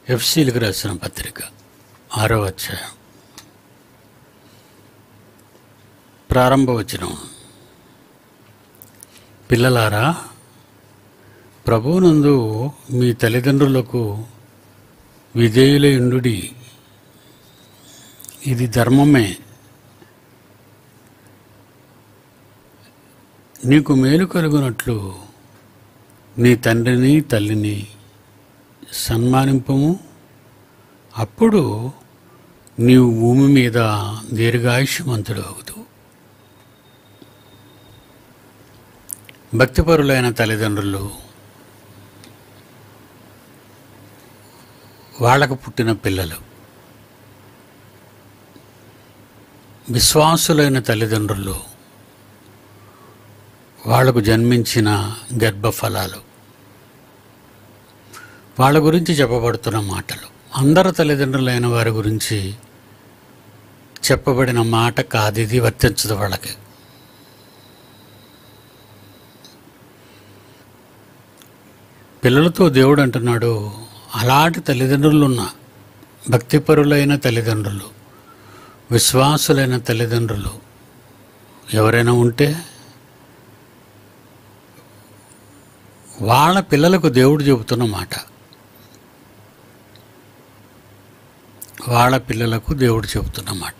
ఎఫ్సీలకు రాసిన పత్రిక ఆరో అధ్యాయం ప్రారంభ వచనం పిల్లలారా ప్రభువునందు మీ తల్లిదండ్రులకు విధేయులయుండుడి ఇది ధర్మమే నీకు మేలు కలుగునట్లు నీ తండ్రిని తల్లిని సన్మానింపము అప్పుడు నీవు భూమి మీద దీర్ఘాయుష్యమంతుడు అవుతావు భక్తిపరులైన తల్లిదండ్రులు వాళ్ళకు పుట్టిన పిల్లలు విశ్వాసులైన తల్లిదండ్రులు వాళ్లకు జన్మించిన గర్భఫలాలు వాళ్ళ గురించి చెప్పబడుతున్న మాటలు అందరు తల్లిదండ్రులైన వారి గురించి చెప్పబడిన మాట కాదు ఇది వర్తించదు వాళ్ళకి పిల్లలతో దేవుడు అంటున్నాడు అలాంటి తల్లిదండ్రులున్న భక్తిపరులైన తల్లిదండ్రులు విశ్వాసులైన తల్లిదండ్రులు ఎవరైనా ఉంటే వాళ్ళ పిల్లలకు దేవుడు చెబుతున్న మాట వాళ్ళ పిల్లలకు దేవుడు చెబుతున్న మాట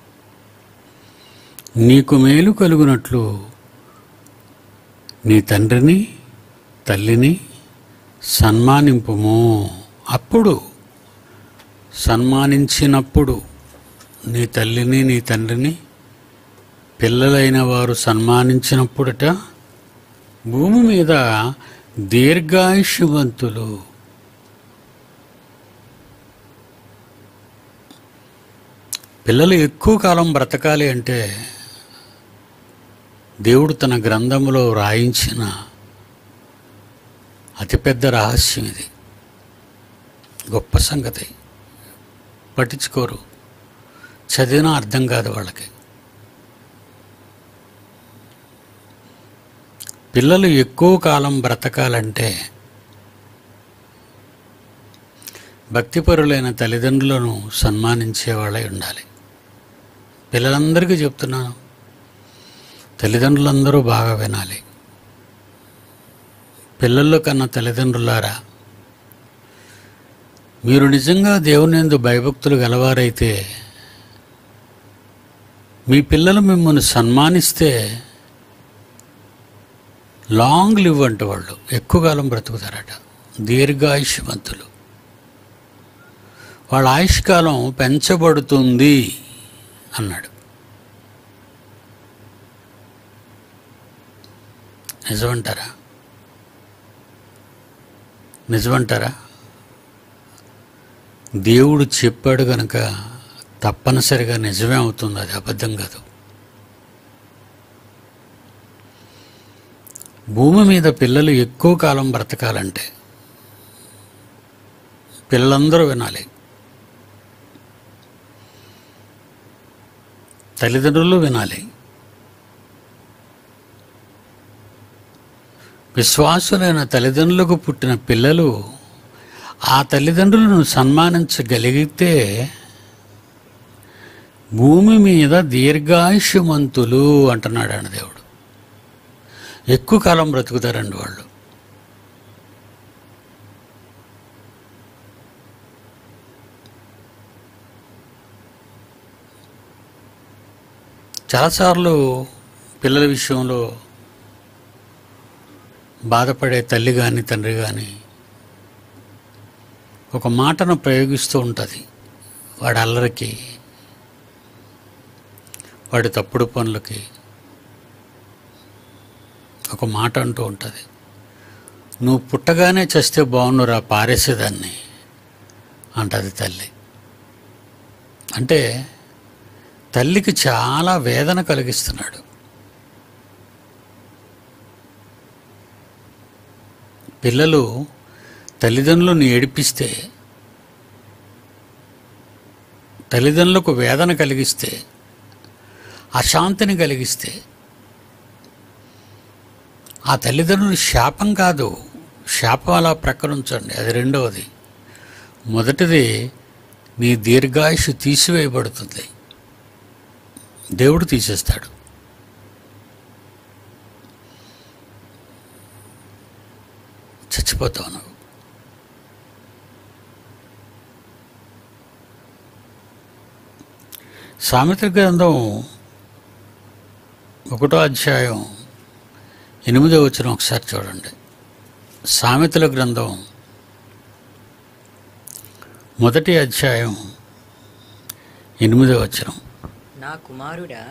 నీకు మేలు కలుగునట్లు నీ తండ్రిని తల్లిని సన్మానింపుము అప్పుడు సన్మానించినప్పుడు నీ తల్లిని నీ తండ్రిని పిల్లలైన వారు సన్మానించినప్పుడట భూమి మీద దీర్ఘాయుష్యవంతులు పిల్లలు ఎక్కువ కాలం బ్రతకాలి అంటే దేవుడు తన గ్రంథములో రాయించిన అతిపెద్ద రహస్యం ఇది గొప్ప సంగతి పట్టించుకోరు చదివినా అర్థం కాదు వాళ్ళకి పిల్లలు ఎక్కువ కాలం బ్రతకాలంటే భక్తిపరులైన తల్లిదండ్రులను సన్మానించే వాళ్ళై ఉండాలి పిల్లలందరికీ చెప్తున్నాను తల్లిదండ్రులందరూ బాగా వినాలి పిల్లల్లో కన్నా తల్లిదండ్రులారా మీరు నిజంగా దేవుని ఎందు భయభక్తులు గలవారైతే మీ పిల్లలు మిమ్మల్ని సన్మానిస్తే లాంగ్ లివ్ అంటే వాళ్ళు ఎక్కువ కాలం బ్రతుకుతారట దీర్ఘాయుష్యవంతులు వాళ్ళ ఆయుష్కాలం పెంచబడుతుంది అన్నాడు నిజమంటారా నిజమంటారా దేవుడు చెప్పాడు కనుక తప్పనిసరిగా నిజమే అవుతుంది అది అబద్ధం కాదు భూమి మీద పిల్లలు ఎక్కువ కాలం బ్రతకాలంటే పిల్లలందరూ వినాలి తల్లిదండ్రులు వినాలి విశ్వాసులైన తల్లిదండ్రులకు పుట్టిన పిల్లలు ఆ తల్లిదండ్రులను సన్మానించగలిగితే భూమి మీద దీర్ఘాయుష్యమంతులు అంటున్నాడు ఆయన దేవుడు ఎక్కువ కాలం బ్రతుకుతారండి వాళ్ళు చాలాసార్లు పిల్లల విషయంలో బాధపడే తల్లి కానీ తండ్రి కానీ ఒక మాటను ప్రయోగిస్తూ ఉంటుంది వాడి అల్లరికి వాడి తప్పుడు పనులకి ఒక మాట అంటూ ఉంటుంది నువ్వు పుట్టగానే చస్తే బాగున్నురా పారేసేదాన్ని అంటది తల్లి అంటే తల్లికి చాలా వేదన కలిగిస్తున్నాడు పిల్లలు తల్లిదండ్రులను ఏడిపిస్తే తల్లిదండ్రులకు వేదన కలిగిస్తే అశాంతిని కలిగిస్తే ఆ తల్లిదండ్రులు శాపం కాదు శాపం అలా ప్రక్కన ఉంచండి అది రెండవది మొదటిది నీ దీర్ఘాయుషు తీసివేయబడుతుంది దేవుడు తీసేస్తాడు చచ్చిపోతావు నువ్వు సామెత గ్రంథం ఒకటో అధ్యాయం ఎనిమిదో వచ్చిన ఒకసారి చూడండి సామెతల గ్రంథం మొదటి అధ్యాయం ఎనిమిదో వచనం నా కుమారుడా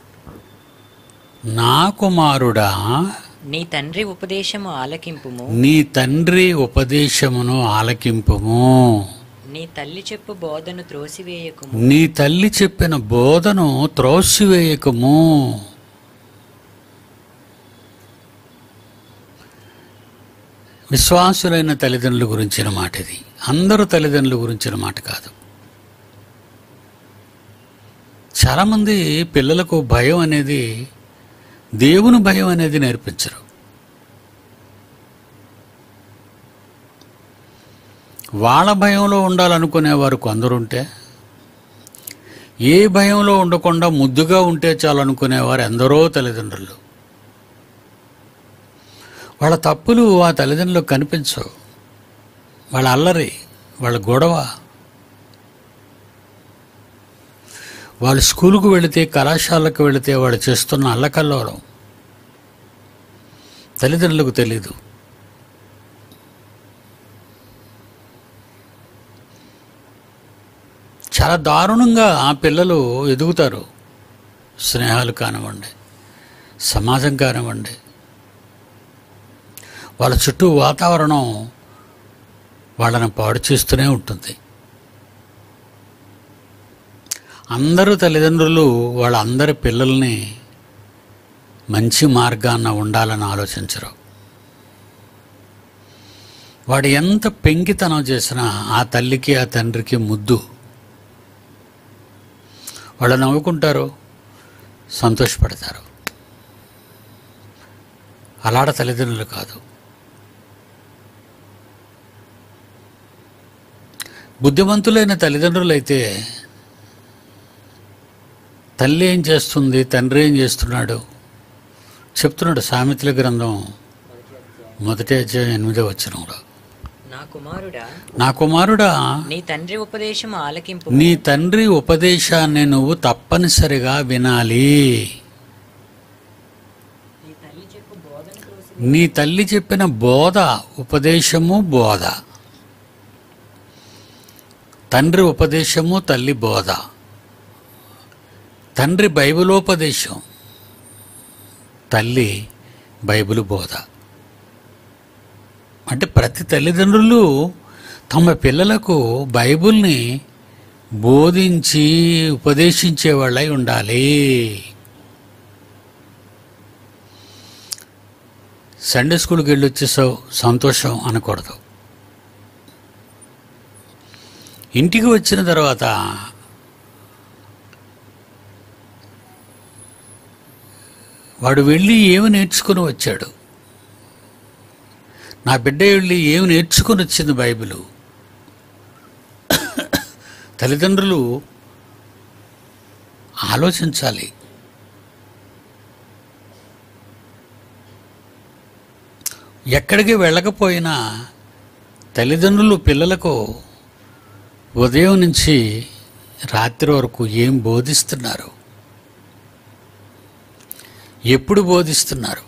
నా కుమారుడా నీ తండ్రి ఉపదేశము ఆలకింపుము నీ తండ్రి ఉపదేశమును ఆలకింపుము నీ తల్లి చెప్పు బోధను త్రోసివేయకుము నీ తల్లి చెప్పిన బోధను త్రోసివేయకము విశ్వాసులైన తల్లిదండ్రుల గురించిన మాట ఇది అందరూ తల్లిదండ్రుల గురించిన మాట కాదు చాలామంది పిల్లలకు భయం అనేది దేవుని భయం అనేది నేర్పించరు వాళ్ళ భయంలో ఉండాలనుకునేవారు కొందరుంటే ఏ భయంలో ఉండకుండా ముద్దుగా ఉంటే చాలనుకునేవారు ఎందరో తల్లిదండ్రులు వాళ్ళ తప్పులు ఆ తల్లిదండ్రులకు కనిపించవు వాళ్ళ అల్లరి వాళ్ళ గొడవ వాళ్ళు స్కూలుకు వెళితే కళాశాలకు వెళితే వాళ్ళు చేస్తున్న అల్లకల్లోలం తల్లిదండ్రులకు తెలీదు చాలా దారుణంగా ఆ పిల్లలు ఎదుగుతారు స్నేహాలు కానివ్వండి సమాజం కానివ్వండి వాళ్ళ చుట్టూ వాతావరణం వాళ్ళని పాడు చేస్తూనే ఉంటుంది అందరూ తల్లిదండ్రులు వాళ్ళ అందరి పిల్లల్ని మంచి మార్గాన ఉండాలని ఆలోచించరు వాడు ఎంత పెంకితనం చేసినా ఆ తల్లికి ఆ తండ్రికి ముద్దు వాళ్ళు నవ్వుకుంటారు సంతోషపడతారు అలాడ తల్లిదండ్రులు కాదు బుద్ధిమంతులైన తల్లిదండ్రులైతే తల్లి ఏం చేస్తుంది తండ్రి ఏం చేస్తున్నాడు చెప్తున్నాడు సామెతల గ్రంథం మొదటి అధ్యాయం ఎనిమిదో వచ్చినంలో నా కుమారుడా నా కుమారుడా నీ తండ్రి ఉపదేశము ఆలకింపు నీ తండ్రి ఉపదేశాన్ని నువ్వు తప్పనిసరిగా వినాలి నీ తల్లి చెప్పు బోధను త్రోసి నీ తల్లి చెప్పిన బోధ ఉపదేశము బోధ తండ్రి ఉపదేశము తల్లి బోధ తండ్రి బైబిలోపదేశం తల్లి బైబిల్ బోధ అంటే ప్రతి తల్లిదండ్రులు తమ పిల్లలకు బైబిల్ని బోధించి ఉపదేశించే వాళ్ళై ఉండాలి సండే స్కూల్కి వెళ్ళి వచ్చేసావు సంతోషం అనకూడదు ఇంటికి వచ్చిన తర్వాత వాడు వెళ్ళి ఏమి నేర్చుకుని వచ్చాడు నా బిడ్డ వెళ్ళి ఏమి నేర్చుకుని వచ్చింది బైబిలు తల్లిదండ్రులు ఆలోచించాలి ఎక్కడికి వెళ్ళకపోయినా తల్లిదండ్రులు పిల్లలకు ఉదయం నుంచి రాత్రి వరకు ఏం బోధిస్తున్నారు ఎప్పుడు బోధిస్తున్నారు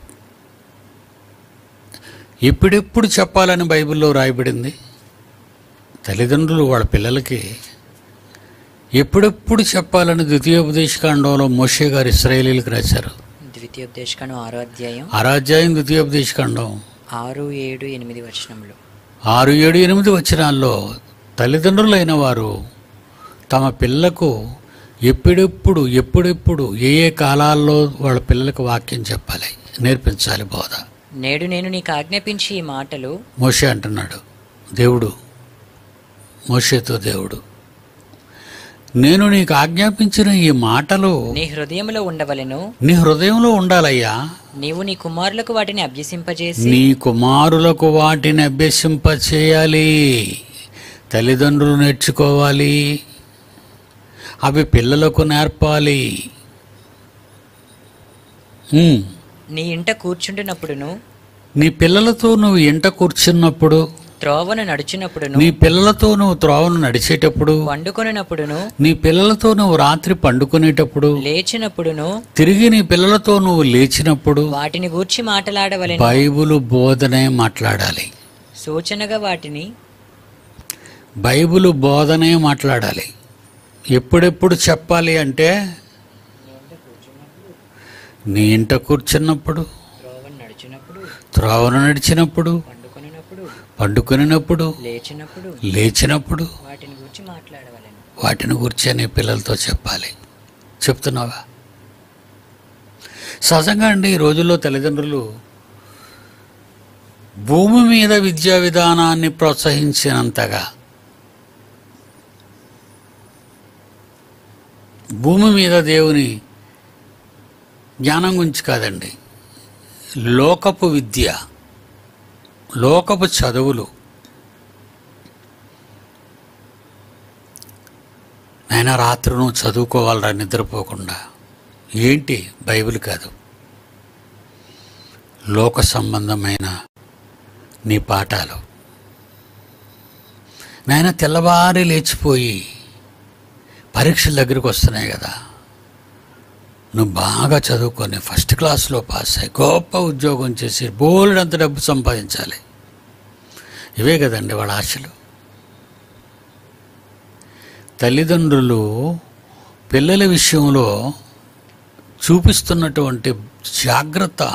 ఎప్పుడెప్పుడు చెప్పాలని బైబిల్లో రాయబడింది తల్లిదండ్రులు వాళ్ళ పిల్లలకి ఎప్పుడెప్పుడు చెప్పాలని ద్వితీయోపదేశకాండంలో మోషే గారు ఇస్రాయేలీలకు రాశారు ద్వితీయోపదేశకను ఆరో అధ్యాయం ఆరాధ్యాయం ద్వితీయోపదేశకాండం ఆరు ఏడు ఎనిమిది వచనములు ఆరు ఏడు ఎనిమిది వచనాల్లో తల్లిదండ్రులైన వారు తమ పిల్లకు ఎప్పుడెప్పుడు ఎప్పుడెప్పుడు ఏ ఏ కాలాల్లో వాళ్ళ పిల్లలకు వాక్యం చెప్పాలి నేర్పించాలి బోధ నేడు నేను నీకు ఆజ్ఞాపించి ఈ మాటలు మోషే అంటున్నాడు దేవుడు మోషేతో దేవుడు నేను నీకు ఆజ్ఞాపించిన ఈ మాటలు నీ హృదయములో ఉండవలెను నీ హృదయంలో ఉండాలయ్యా నీవు నీ కుమారులకు వాటిని అభ్యసింపజేసి నీ కుమారులకు వాటిని అభ్యసింప చేయాలి తల్లిదండ్రులు నేర్చుకోవాలి అవి పిల్లలకు నేర్పాలి ఉమ్. నీ ఇంట కూర్చుంటున్నప్పుడును నీ పిల్లలతో నువ్వు ఇంట కూర్చున్నప్పుడు త్రోవను నడుచునప్పుడును నీ పిల్లలతో నువ్వు త్రోవను నడిచేటప్పుడు వండుకొనినప్పుడును నీ పిల్లలతో నువ్వు రాత్రి పండుకునేటప్పుడు లేచినప్పుడును తిరిగి నీ పిల్లలతో నువ్వు లేచినప్పుడు వాటిని గూర్చి మాట్లాడవలెను బైబిల్ బోధనే మాట్లాడాలి సూచనగా వాటిని బైబిల్ బోధనే మాట్లాడాలి ఎప్పుడెప్పుడు చెప్పాలి అంటే నీ ఇంట కూర్చున్నప్పుడు త్రోవను నడిచినప్పుడు త్రోవను నడిచినప్పుడు వండుకొనినప్పుడు పండుకునేటప్పుడు లేచినప్పుడు లేచినప్పుడు వాటిని గూర్చి మాట్లాడవలెను వాటిని గురించి నీ పిల్లలతో చెప్పాలి చెప్తున్నావా సహజంగా అండి ఈ రోజుల్లో తల్లిదండ్రులు భూమి మీద విద్యా విధానాన్ని ప్రోత్సహించినంతగా భూమి మీద దేవుని జ్ఞానం గురించి కాదండి లోకపు విద్య లోకపు చదువులు నాయన రాత్రి నువ్వు చదువుకోవాలరా నిద్రపోకుండా ఏంటి బైబిల్ కాదు లోక సంబంధమైన నీ పాఠాలు నాయన తెల్లవారి లేచిపోయి పరీక్షల దగ్గరికి వస్తున్నాయి కదా నువ్వు బాగా చదువుకొని ఫస్ట్ క్లాస్లో పాస్ అయ్యి గొప్ప ఉద్యోగం చేసి బోలెడంత డబ్బు సంపాదించాలి ఇవే కదండి వాళ్ళ ఆశలు తల్లిదండ్రులు పిల్లల విషయంలో చూపిస్తున్నటువంటి జాగ్రత్త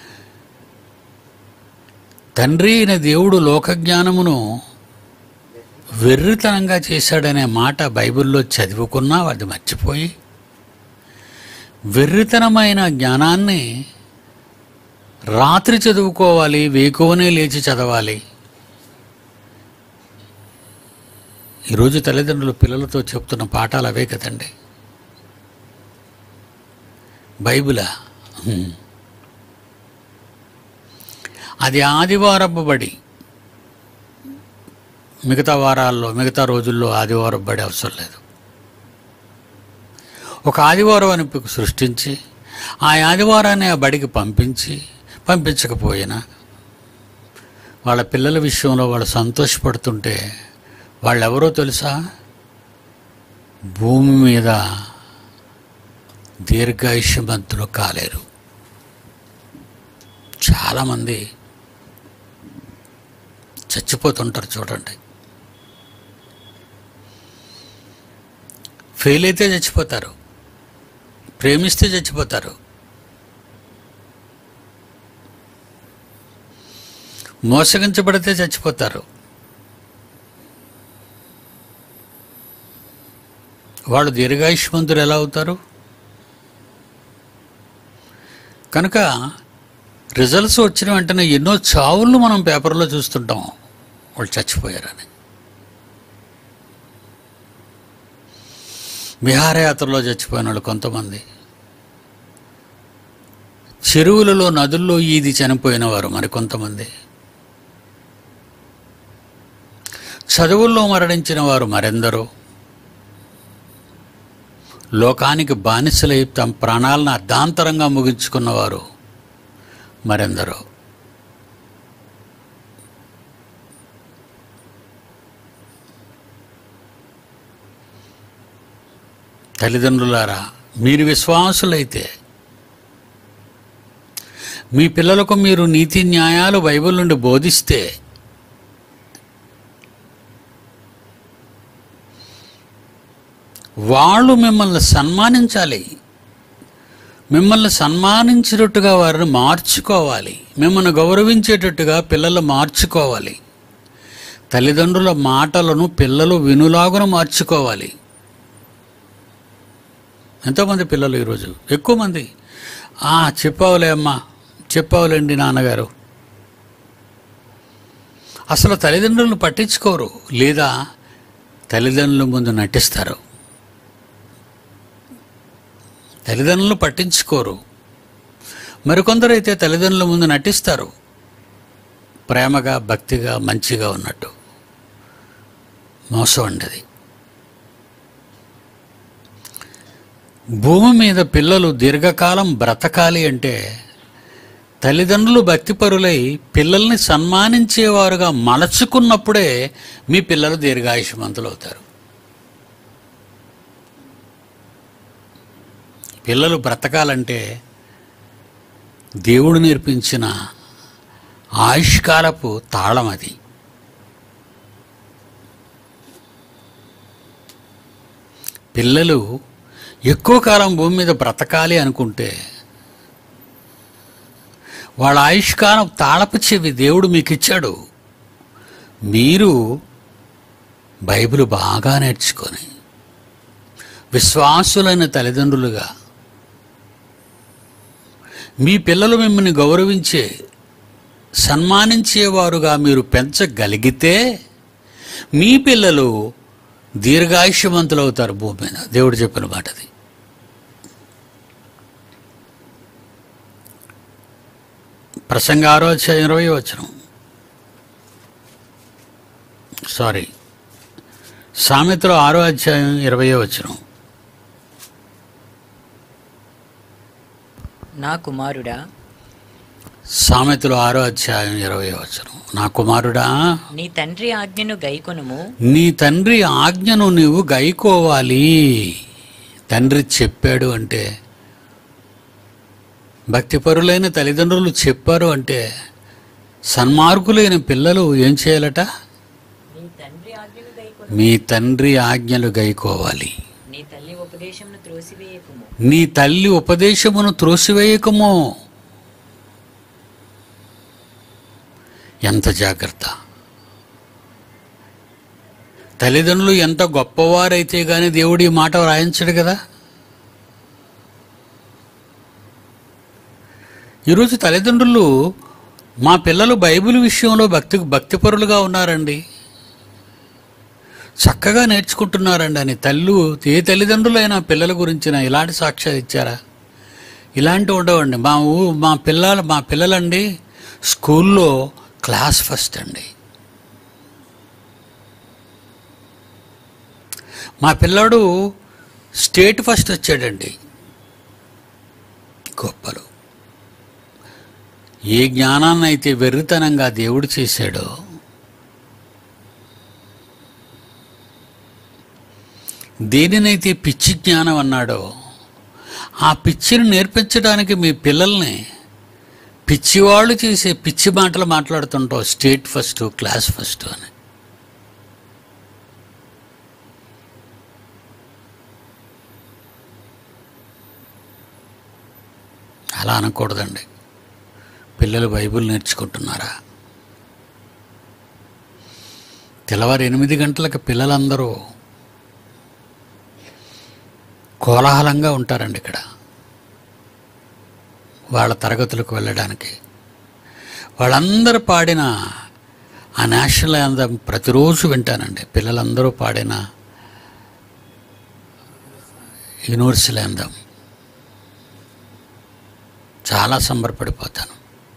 తండ్రి అయిన దేవుడు లోకజ్ఞానమును వెర్రితనంగా చేశాడనే మాట బైబిల్లో చదువుకున్నా అది మర్చిపోయి వెర్రితనమైన జ్ఞానాన్ని రాత్రి చదువుకోవాలి వేకువనే లేచి చదవాలి ఈరోజు తల్లిదండ్రులు పిల్లలతో చెప్తున్న పాఠాలు అవే కదండి బైబిలా హ్మ్. అది ఆదివారపు బడి మిగతా వారాల్లో మిగతా రోజుల్లో ఆదివారం బడి అవసరం లేదు ఒక ఆదివారం అని పి- సృష్టించి ఆ ఆదివారాన్ని ఆ బడికి పంపించి పంపించకపోయినా వాళ్ళ పిల్లల విషయంలో వాళ్ళు సంతోషపడుతుంటే వాళ్ళెవరో తెలుసా భూమి మీద దీర్ఘాయుష్యమంతులు కాలేరు చాలామంది చచ్చిపోతుంటారు చూడండి ఫెయిల్ అయితే చచ్చిపోతారు ప్రేమిస్తే చచ్చిపోతారు మోసగించబడితే చచ్చిపోతారు వాళ్ళు దీర్ఘాయుష్మంతులు ఎలా అవుతారు కనుక రిజల్ట్స్ వచ్చిన వెంటనే ఎన్నో చావులను మనం పేపర్లో చూస్తుంటాం వాళ్ళు చచ్చిపోయారని విహారయాత్రలో చచ్చిపోయిన వాళ్ళు కొంతమంది చెరువులలో నదుల్లో ఈది చనిపోయిన వారు మరికొంతమంది చదువుల్లో మరణించిన వారు మరెందరో లోకానికి బానిసలై తమ ప్రాణాలను అర్ధాంతరంగా ముగించుకున్నవారు మరెందరో తల్లిదండ్రులారా మీరు విశ్వాసులైతే మీ పిల్లలకు మీరు నీతి న్యాయాలు బైబిల్ నుండి బోధిస్తే వాళ్ళు మిమ్మల్ని సన్మానించాలి మిమ్మల్ని సన్మానించినట్టుగా వారిని మార్చుకోవాలి మిమ్మల్ని గౌరవించేటట్టుగా పిల్లలు మార్చుకోవాలి తల్లిదండ్రుల మాటలను పిల్లలు వినులాగున మార్చుకోవాలి ఎంతోమంది పిల్లలు ఈరోజు ఎక్కువ మంది "ఆ, చెప్పావులే అమ్మా చెప్పావులేండి నాన్నగారు అసలు తల్లిదండ్రులను పట్టించుకోరు లేదా తల్లిదండ్రుల ముందు నటిస్తారు తల్లిదండ్రులు పట్టించుకోరు మరికొందరు అయితే తల్లిదండ్రుల ముందు నటిస్తారు ప్రేమగా భక్తిగా మంచిగా ఉన్నట్టు మోసం అండి అది భూమి మీద పిల్లలు దీర్ఘకాలం బ్రతకాలి అంటే తల్లిదండ్రులు భక్తిపరులై పిల్లల్ని సన్మానించేవారుగా మలచుకున్నప్పుడే మీ పిల్లలు దీర్ఘాయుష్మంతులు అవుతారు పిల్లలు బ్రతకాలంటే దేవుడు నేర్పించిన ఆయుష్కాలపు తాళం అది పిల్లలు ఎక్కువ కాలం భూమి మీద బ్రతకాలి అనుకుంటే వాళ్ళ ఆయుష్కాలం తాళపు చెవి దేవుడు మీకు ఇచ్చాడు మీరు బైబిల్ బాగా నేర్చుకొని విశ్వాసులైన తల్లిదండ్రులుగా మీ పిల్లలు మిమ్మల్ని గౌరవించే సన్మానించేవారుగా మీరు పెంచగలిగితే మీ పిల్లలు దీర్ఘాయుష్యవంతులు అవుతారు భూమి మీద దేవుడు చెప్పిన మాట అది ప్రసంగ ఆరో అధ్యాయం ఇరవై వచనం సారీ సామెతలో ఆరో అధ్యాయం ఇరవై వచనం నా కుమారుడా సామెతలు ఆరో అధ్యాయం ఇరవై వచనం నా కుమారుడా నీ తండ్రి ఆజ్ఞను గైకొనుము నీ తండ్రి ఆజ్ఞను నీవు గైకోవాలి తండ్రి చెప్పాడు అంటే భక్తిపరులైన తల్లిదండ్రులు చెప్పారు అంటే సన్మార్గులైన పిల్లలు ఏం చేయాలట నీ తండ్రి ఆజ్ఞను గైకొను మీ తండ్రి ఆజ్ఞలు గైకోవాలి నీ తల్లి ఉపదేశమును త్రోసివేయకుము నీ తల్లి ఉపదేశమును త్రోసివేయకము ఎంత జాగ్రత్త తల్లిదండ్రులు ఎంత గొప్పవారైతే గాని దేవుడు ఈ మాట వ్రాయించడు కదా ఈరోజు తల్లిదండ్రులు మా పిల్లలు బైబిల్ విషయంలో భక్తి భక్తిపరులుగా ఉన్నారండి చక్కగా నేర్చుకుంటున్నారండి అని తల్లు ఏ తల్లిదండ్రులైనా పిల్లల గురించిన ఇలాంటి సాక్ష్యాలు ఇచ్చారా ఇలాంటివి ఉండవండి మా ఊ మా పిల్లలు మా పిల్లలండి స్కూల్లో క్లాస్ ఫస్ట్ అండి మా పిల్లాడు స్టేట్ ఫస్ట్ వచ్చాడండి గొప్పలు ఏ జ్ఞానాన్ని అయితే వెర్రితనంగా దేవుడు చేశాడో దేనినైతే పిచ్చి జ్ఞానం అన్నాడో ఆ పిచ్చిని నేర్పించడానికి మీ పిల్లల్ని పిచ్చివాళ్ళు చేసే పిచ్చి మాటలు మాట్లాడుతుంటావు స్టేట్ ఫస్ట్ క్లాస్ ఫస్ట్ అని అలా అనకూడదండి పిల్లలు బైబిల్ నేర్చుకుంటున్నారా తెల్లవారు ఎనిమిది గంటలకు పిల్లలందరూ కోలాహలంగా ఉంటారండి ఇక్కడ వాళ్ళ తరగతులకు వెళ్ళడానికి వాళ్ళందరూ పాడిన ఆ నేషనల్ యాంథమ్ ప్రతిరోజు వింటానండి పిల్లలందరూ పాడిన యూనివర్సల్ యాంథమ్ చాలా సంబరపడిపోతాను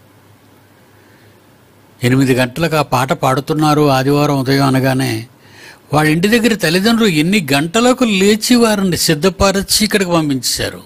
ఎనిమిది గంటలకు ఆ పాట పాడుతున్నారు ఆదివారం ఉదయం అనగానే వాళ్ళ ఇంటి దగ్గర తల్లిదండ్రులు ఎన్ని గంటలకు లేచి వారిని సిద్ధపరచి ఇక్కడికి పంపించారు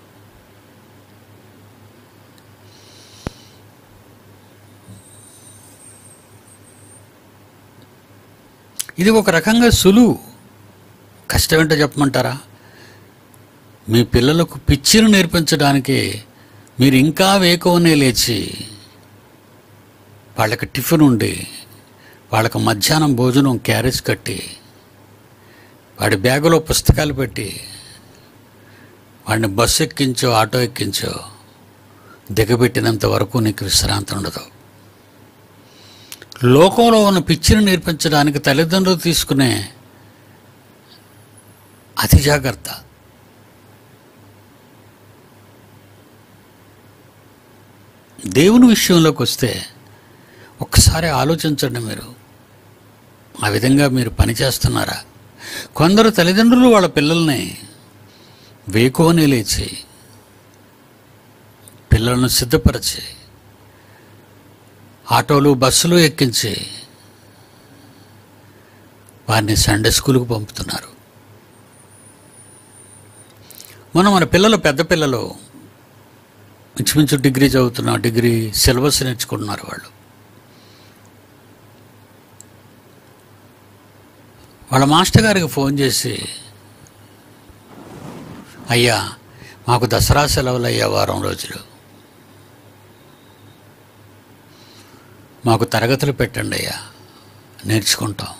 ఇది ఒక రకంగా సులువు కష్టమేంటో చెప్పమంటారా మీ పిల్లలకు పిచ్చిని నేర్పించడానికి మీరు ఇంకా వేకువనే లేచి వాళ్ళకి టిఫిన్ ఉండి వాళ్ళకి మధ్యాహ్నం భోజనం క్యారేజ్ కట్టి వాడి బ్యాగులో పుస్తకాలు పెట్టి వాడిని బస్సు ఎక్కించో ఆటో ఎక్కించో దిగబెట్టినంత వరకు నీకు విశ్రాంతి ఉండదు లోకంలో ఉన్న పిచ్చిని నేర్పించడానికి తల్లిదండ్రులు తీసుకునే అతి జాగ్రత్త దేవుని విషయంలోకి వస్తే ఒక్కసారి ఆలోచించండి మీరు ఆ విధంగా మీరు పనిచేస్తున్నారా కొందరు తల్లిదండ్రులు వాళ్ళ పిల్లల్ని వేకోని లేచి పిల్లలను సిద్ధపరిచి ఆటోలు బస్సులు ఎక్కించి వారిని సండే స్కూల్కి పంపుతున్నారు మనం మన పిల్లలు పెద్ద పిల్లలు ఇంచుమించు డిగ్రీ చదువుతున్న డిగ్రీ సిలబస్ నేర్చుకుంటున్నారు వాళ్ళు వాళ్ళ మాస్టర్ గారికి ఫోన్ చేసి అయ్యా మాకు దసరా సెలవులు అయ్యా వారం రోజులు మాకు తరగతులు పెట్టండి అయ్యా నేర్చుకుంటాం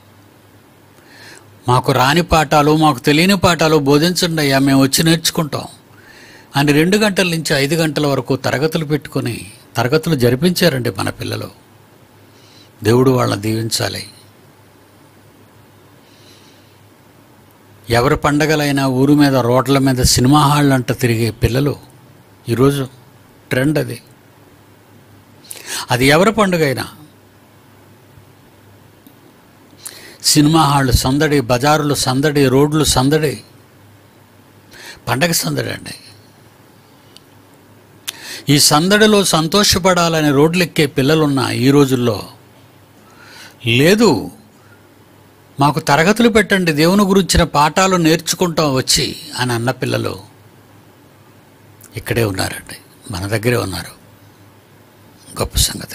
మాకు రాని పాఠాలు మాకు తెలియని పాఠాలు బోధించండి అయ్యా మేము వచ్చి నేర్చుకుంటాం అని రెండు గంటల నుంచి ఐదు గంటల వరకు తరగతులు పెట్టుకొని తరగతులు జరిపించారండి మన పిల్లలు దేవుడు వాళ్ళని దీవించాలి ఎవరి పండగలైనా ఊరు మీద రోడ్ల మీద సినిమా హాళ్ళు అంట తిరిగే పిల్లలు ఈరోజు ట్రెండ్ అది అది ఎవరి పండుగ అయినా సినిమా హాళ్ళు సందడి బజారులు సందడి రోడ్లు సందడి పండగ సందడి అండి ఈ సందడిలో సంతోషపడాలని రోడ్లు ఎక్కే పిల్లలున్న ఈ రోజుల్లో లేదు మాకు తరగతులు పెట్టండి దేవుని గురించిన పాఠాలు నేర్చుకుంటాం వచ్చి అని అన్న పిల్లలు ఇక్కడే ఉన్నారండి మన దగ్గరే ఉన్నారు గొప్ప సంగతి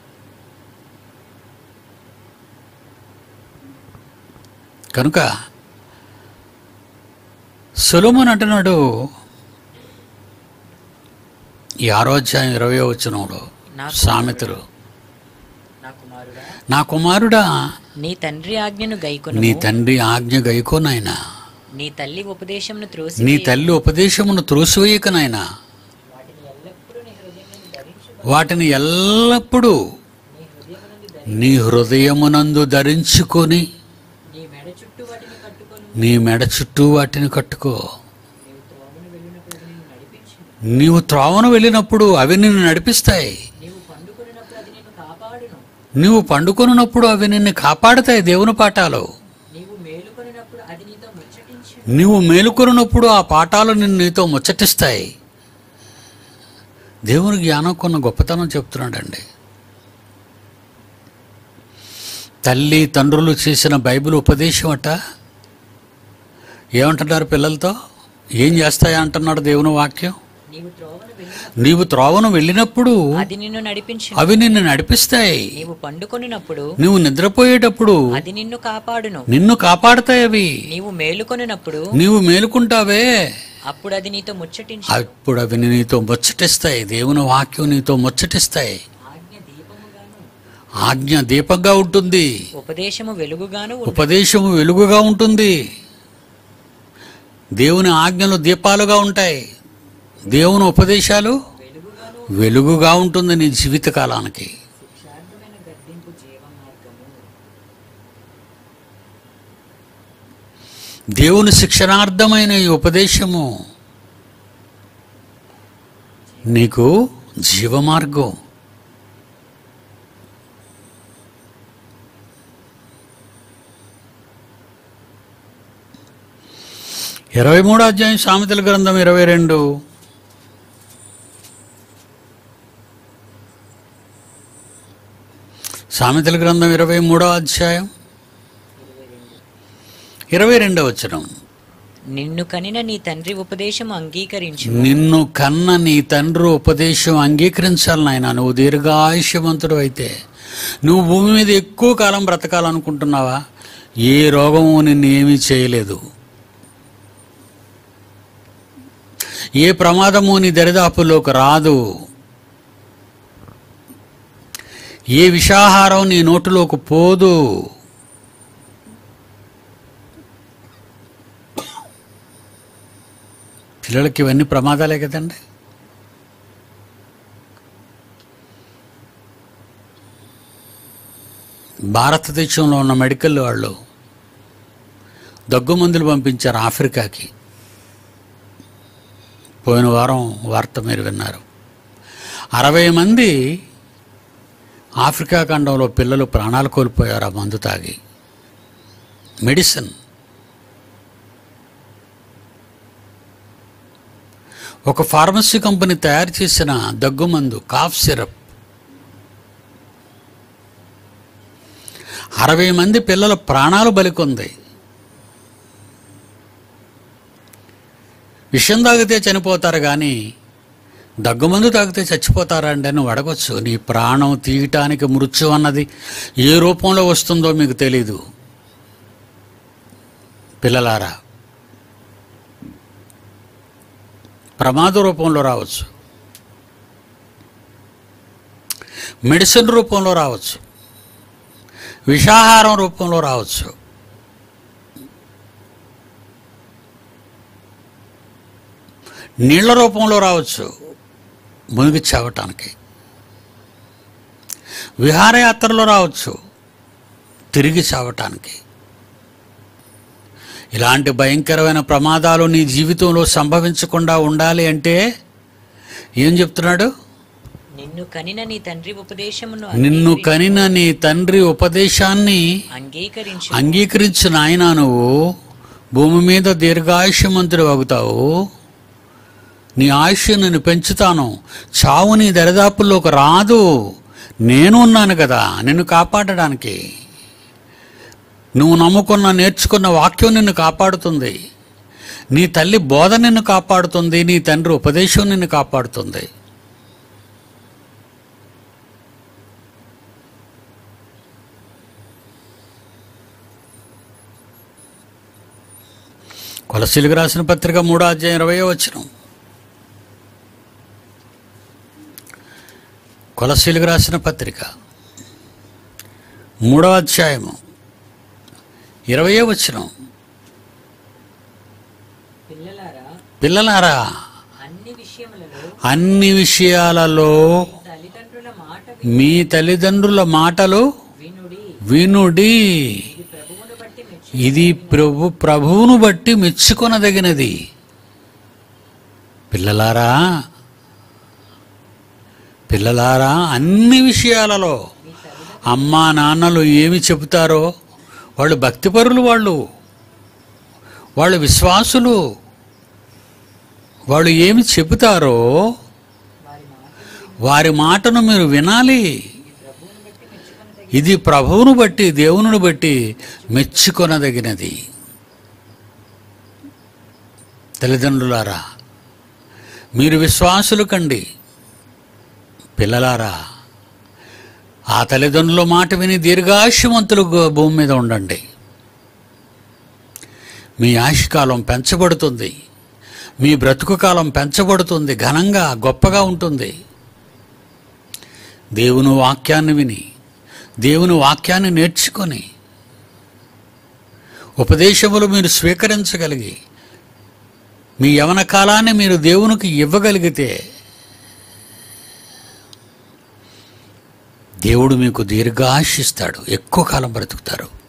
కనుక సులుమన్ అంటున్నాడు ఈ ఆరోధ్యాయం ఇరవై వచనంలో నా సామెతలు నా కుమారుడా నా కుమారుడా నీ తండ్రి ఆజ్ఞను గైకొను నీ తండ్రి ఆజ్ఞ గైకోనాయనా నీ తల్లి ఉపదేశమును త్రోసి నీ తల్లి ఉపదేశమును త్రోసివేయక నాయనా వాటిని ఎల్లప్పుడూ నీ హృదయమునందు ధరించుకొని నీ మెడ చుట్టూ వాటిని కట్టుకొని నీ మెడ చుట్టూ వాటిని కట్టుకో నీవు త్రోవను వెళ్ళినప్పుడు అవి నిన్ను నడిపిస్తాయి నీవు పండుకొనినప్పుడు అది నిన్ను కాపాడును నీవు పండుకొనున్నప్పుడు అవి నిన్ను కాపాడుతాయి దేవుని పాఠాలు నీవు మేలుకొనినప్పుడు అది నీతో ముచ్చటించు నీవు మేలుకొనున్నప్పుడు ఆ పాఠాలు నిన్ను నీతో ముచ్చటిస్తాయి దేవుని జ్ఞానం కొన్న గొప్పతనం చెప్తున్నాడండి తల్లి తండ్రులు చేసిన బైబిల్ ఉపదేశం అట ఏమంటున్నారు పిల్లలతో ఏం చేస్తాయా అంటున్నాడు దేవుని వాక్యం నీవు త్రోవను వెళ్ళి నీవు త్రోవను వెళ్ళినప్పుడు అది నిన్ను నడిపించు అవి నిన్ను నడిపిస్తాయి నీవు పండుకొనినప్పుడు నువ్వు నిద్రపోయేటప్పుడు అది నిన్ను కాపాడును నిన్ను కాపాడుతాయి అవి నీవు మేలుకొనినప్పుడు నీవు మేలుకుంటావే అప్పుడు అది నీతో ముచ్చటించు అప్పుడు అవి నీతో ముచ్చటిస్తాయి దేవుని వాక్యం నీతో ముచ్చటిస్తాయి ఆజ్ఞ దీపముగాను ఆజ్ఞ దీపంగా ఉంటుంది ఉపదేశము వెలుగుగాను ఉండు. ఉపదేశము వెలుగుగా ఉంటుంది దేవుని ఆజ్ఞలు దీపాలుగా ఉంటాయి దేవుని ఉపదేశాలు వెలుగుగాను వెలుగుగా ఉంటుంది నీ జీవిత కాలానికి శిక్షార్థమైన గద్దింపు జీవ మార్గము దేవుని శిక్షణార్థమైన ఈ ఉపదేశము నీకు జీవమార్గం ఇరవై మూడో అధ్యాయం సామెతల గ్రంథం ఇరవై రెండు సామెతల గ్రంథం ఇరవై మూడో అధ్యాయం ఇరవై రెండో వచనం నిన్ను కనిన నీ తండ్రి ఉపదేశము అంగీకరించు నిన్ను కన్న నీ తండ్రి ఉపదేశం అంగీకరించాలి నాయన నువ్వు దీర్ఘాయుష్యవంతుడు అయితే నువ్వు భూమి మీద ఎక్కువ కాలం బ్రతకాలనుకుంటున్నావా ఏ రోగము నిన్ను ఏమీ చేయలేదు ఏ ప్రమాదము నీ దరిదాపులోకి రాదు ఏ విషాహారం నీ నోటిలోకి పోదు పిల్లలకి ఇవన్నీ ప్రమాదాలే కదండి భారతదేశంలో ఉన్న మెడికల్ వాళ్ళు దగ్గు మందులు పంపించారు ఆఫ్రికాకి పోయిన వారం వార్త మీరు విన్నారు అరవై మంది ఆఫ్రికా ఖండంలో పిల్లలు ప్రాణాలు కోల్పోయారు ఆ మందు తాగి మెడిసిన్ ఒక ఫార్మసీ కంపెనీ తయారు చేసిన దగ్గుమందు కాఫ్ సిరప్ అరవై మంది పిల్లల ప్రాణాలు బలికొంది విషం తాగితే చనిపోతారు కానీ దగ్గుమందు తాగితే చచ్చిపోతారా అండి అని నువ్వు అడగొచ్చు నీ ప్రాణం తీయటానికి మృత్యు అన్నది ఏ రూపంలో వస్తుందో మీకు తెలీదు పిల్లలారా ప్రమాద రూపంలో రావచ్చు మెడిసిన్ రూపంలో రావచ్చు విషాహారం రూపంలో రావచ్చు నీళ్ల రూపంలో రావచ్చు మునిగి చావటానికి విహారయాత్రలో రావచ్చు తిరిగి చావటానికి ఇలాంటి భయంకరమైన ప్రమాదాలు నీ జీవితంలో సంభవించకుండా ఉండాలి అంటే ఏం చెప్తున్నాడు నిన్ను కనిన నీ తండ్రి ఉపదేశమును నిన్ను కనిన నీ తండ్రి ఉపదేశాన్ని అంగీకరించు అంగీకరించిన ఆయన నువ్వు భూమి మీద దీర్ఘాయుష్యమంతుడు అవుతావు నీ ఆయుష్ నేను పెంచుతాను చావు నీ దరిదాపుల్లోకి రాదు నేను ఉన్నాను కదా నిన్ను కాపాడడానికి నువ్వు నమ్ముకున్న నేర్చుకున్న వాక్యం నిన్ను కాపాడుతుంది నీ తల్లి బోధ నిన్ను కాపాడుతుంది నీ తండ్రి ఉపదేశం నిన్ను కాపాడుతుంది కొలసీలకు రాసిన పత్రిక మూడో అధ్యాయం ఇరవై వచ్చిన కొలసీలకు రాసిన పత్రిక మూడో అధ్యాయము ఇరవై వచ్చిన పిల్లలారా పిల్లలారా అన్ని విషయములలో అన్ని విషయాలలో తల్లిదండ్రుల మాట మీ తల్లిదండ్రుల మాటలు వినుడి వినుడి ఇది ప్రభువును బట్టి మెచ్చు ఇది ప్రభు ప్రభువును బట్టి మెచ్చుకొనదగినది పిల్లలారా పిల్లలారా అన్ని విషయాలలో అమ్మా నాన్నలు ఏమి చెబుతారో వాళ్ళు భక్తిపరులు వాళ్ళు వాళ్ళు విశ్వాసులు వాళ్ళు ఏమి చెబుతారో వారి మాట వారి మాటను మీరు వినాలి ఇది ప్రభువును బట్టి దేవుని బట్టి మెచ్చుకొనదగినది తల్లిదండ్రులారా మీరు విశ్వాసులు కండి పిల్లలారా ఆ తల్లిదండ్రుల మాట విని దీర్ఘాయుష్యవంతులు గు- భూమి మీద ఉండండి మీ ఆయుష్కాలం పెంచబడుతుంది మీ బ్రతుకు కాలం పెంచబడుతుంది ఘనంగా గొప్పగా ఉంటుంది దేవుని వాక్యాన్ని విని దేవుని వాక్యాన్ని నేర్చుకొని ఉపదేశములు మీరు స్వీకరించగలిగి మీ యవన కాలాన్ని మీరు దేవునికి ఇవ్వగలిగితే దేవుడు మీకు దీర్ఘాశిస్తాడు ఎక్కువ కాలం బ్రతుకుతారు